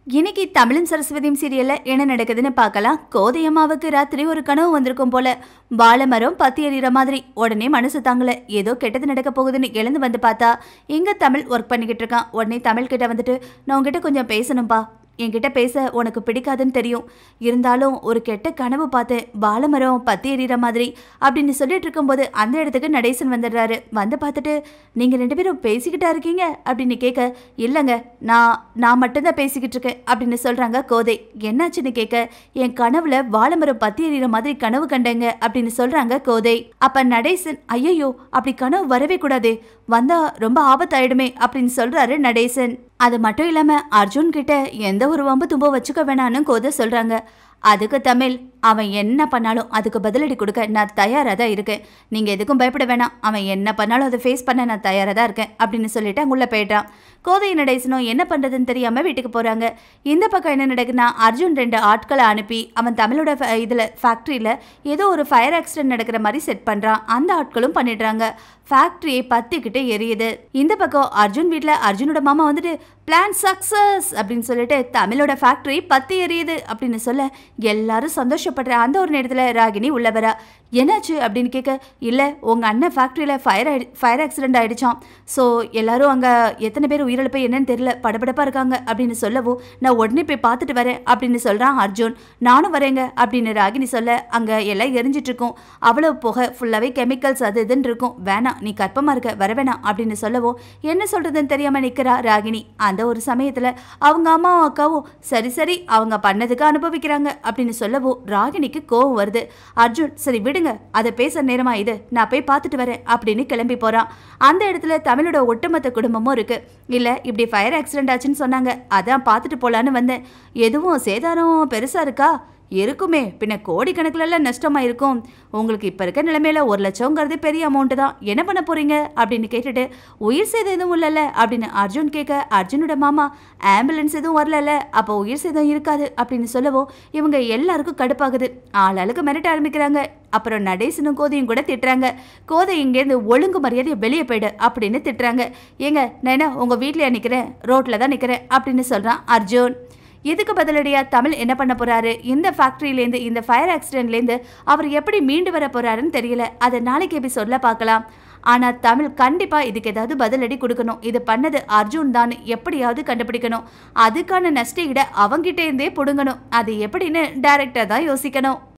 இன்னைக்கு தமிழும் சரஸ்வதியும் சீரியல்ல என்ன நடக்குதுன்னு பார்க்கலாம் கோதையம்மாவுக்கு ராத்திரி ஒரு கனவு வந்திருக்கும் போல வாழைமரம் பத்தி எறிகிற மாதிரி உடனே மனசு தாங்கல ஏதோ கெட்டது நடக்க போகுதுன்னு எழுந்து வந்து பார்த்தா எங்க தமிழ் ஒர்க் பண்ணிக்கிட்டு இருக்கான் உடனே தமிழ் கிட்ட வந்துட்டு நான் உங்ககிட்ட கொஞ்சம் பேசணும்பா என்கிட்ட பேச உனக்கு பிடிக்காதுன்னு தெரியும் இருந்தாலும் ஒரு கெட்ட கனவு பார்த்தேன் வாழைமரம் பத்தி எறிகிற மாதிரி அப்படின்னு சொல்லிட்டு இருக்கும்போது அந்த இடத்துக்கு நடேசன் வந்துடுறாரு வந்து பார்த்துட்டு நீங்கள் ரெண்டு பேரும் பேசிக்கிட்டா இருக்கீங்க அப்படின்னு கேட்க இல்லைங்க நான் நான் மட்டும்தான் பேசிக்கிட்டு இருக்கேன் அப்படின்னு சொல்கிறாங்க கோதை என்னாச்சுன்னு கேட்க என் கனவுல வாழைமரம் பத்தி எறிகிற மாதிரி கனவு கண்டேங்க அப்படின்னு சொல்கிறாங்க கோதை அப்போ நடேசன் ஐயையோ அப்படி கனவு வரவே கூடாதே வந்தா ரொம்ப ஆபத்தாயிடுமே அப்படின்னு சொல்றாரு நடேசன் அது மட்டும் இல்லாம அர்ஜுன் கிட்ட எந்த ஒரு வம்பு தும்போ வச்சுக்க வேணான்னு கோதை சொல்றாங்க அதுக்கு தமிழ் அவன் என்ன பண்ணாலும் அதுக்கு பதிலடி கொடுக்க நான் தயாராக தான் இருக்கேன் நீங்கள் எதுக்கும் பயப்பட வேணாம் அவன் என்ன பண்ணாலும் அதை ஃபேஸ் பண்ண நான் தயாராக தான் இருக்கேன் அப்படின்னு சொல்லிட்டு அங்குள்ள போயிட்டான் கோதை நடேசனும் என்ன பண்ணுறதுன்னு தெரியாமல் வீட்டுக்கு போகிறாங்க இந்த பக்கம் என்ன நடக்குதுன்னா அர்ஜுன் ரெண்டு ஆட்களை அனுப்பி அவன் தமிழோட இதில் ஃபேக்ட்ரியில் ஏதோ ஒரு ஃபயர் ஆக்சிடென்ட் நடக்கிற மாதிரி செட் பண்ணுறான் அந்த ஆட்களும் பண்ணிடுறாங்க ஃபேக்ட்ரியை பத்திக்கிட்டு எரியுது இந்த பக்கம் அர்ஜுன் வீட்டில் அர்ஜுனோட மாமா வந்துட்டு பிளான் சக்சஸ் அப்படின்னு சொல்லிட்டு தமிழோட ஃபேக்ட்ரி பத்தி எரியுது அப்படின்னு சொல்ல எல்லாரும் சந்தோஷப்படுற அந்த ஒரு நேரத்தில் ராகினி உள்ள வரா என்னாச்சு அப்படின்னு கேட்க இல்லை உங்கள் அண்ணன் ஃபேக்ட்ரியில் ஃபயர் ஆயிடு ஃபயர் ஆக்சிடென்ட் ஆயிடுச்சாம் ஸோ எல்லாரும் அங்கே எத்தனை பேர் உயிரிழப்பு என்னன்னு தெரியல படபடப்பாக இருக்காங்க அப்படின்னு சொல்லவும் நான் உடனே போய் பார்த்துட்டு வரேன் அப்படின்னு சொல்கிறான் அர்ஜுன் நானும் வரேங்க அப்படின்னு ராகினி சொல்ல அங்கே எல்லாம் எரிஞ்சிட்டு இருக்கும் அவ்வளோ புகை ஃபுல்லாகவே கெமிக்கல்ஸ் அது இதுன்னு இருக்கும் வேணாம் நீ கற்பமாக இருக்க வர வேணாம் அப்படின்னு சொல்லவும் என்ன சொல்கிறதுன்னு தெரியாமல் நிற்கிறா ராகினி அந்த ஒரு சமயத்தில் அவங்க அம்மாவும் அக்காவும் சரி சரி அவங்க பண்ணதுக்கு அனுபவிக்கிறாங்க அப்படின்னு சொல்லவும் ராகினிக்கு கோவம் வருது அர்ஜுன் சரி விடுங்க அதை பேச நேரமா இது நான் போய் பார்த்துட்டு வரேன் அப்படின்னு கிளம்பி போறான் அந்த இடத்துல தமிழோட ஒட்டுமொத்த குடும்பமும் இருக்கு இல்ல இப்படி ஃபயர் ஆக்சிடென்ட் ஆச்சுன்னு சொன்னாங்க அதான் பார்த்துட்டு போலான்னு வந்தேன் எதுவும் சேதாரம் பெருசா இருக்கா இருக்குமே பின்ன கோடிக்கணக்கிலலாம் நஷ்டமா இருக்கும் உங்களுக்கு இப்போ இருக்க நிலைமையில ஒரு லட்சங்கிறது பெரிய அமௌண்ட்டு தான் என்ன பண்ண போறீங்க அப்படின்னு கேட்டுட்டு உயிர் சேதம் எதுவும் இல்லைல்ல அப்படின்னு அர்ஜுன் கேட்க அர்ஜுனோட மாமா ஆம்புலன்ஸ் எதுவும் வரலல்ல அப்போ உயிர் சேதம் இருக்காது அப்படின்னு சொல்லவும் இவங்க எல்லாருக்கும் கடுப்பாகுது ஆளாளுக்கு மிரட்ட ஆரம்பிக்கிறாங்க அப்புறம் நடேசனும் கோதையும் கூட திட்டுறாங்க கோதை இங்கேருந்து ஒழுங்கு மரியாதையை வெளியே போயிடு அப்படின்னு திட்டுறாங்க ஏங்க நான் என்ன உங்கள் வீட்டில் நிற்கிறேன் ரோட்டில் தான் நிற்கிறேன் அப்படின்னு சொல்கிறான் அர்ஜுன் இதுக்கு பதிலடியா தமிழ் என்ன பண்ண போறாரு இந்த ஃபேக்டரியிலேருந்து இந்த ஃபயர் ஆக்சிடென்ட்லேருந்து அவர் எப்படி மீண்டு வர போறாருன்னு தெரியல அதை நாளைக்கு எபிசோட்ல பார்க்கலாம் ஆனா தமிழ் கண்டிப்பா இதுக்கு ஏதாவது பதிலடி கொடுக்கணும் இது பண்ணது அர்ஜுன் தான் எப்படியாவது கண்டுபிடிக்கணும் அதுக்கான நஷ்ட ஈட அவங்கிட்ட இருந்தே புடுங்கணும் அது எப்படின்னு டைரக்டர் தான் யோசிக்கணும்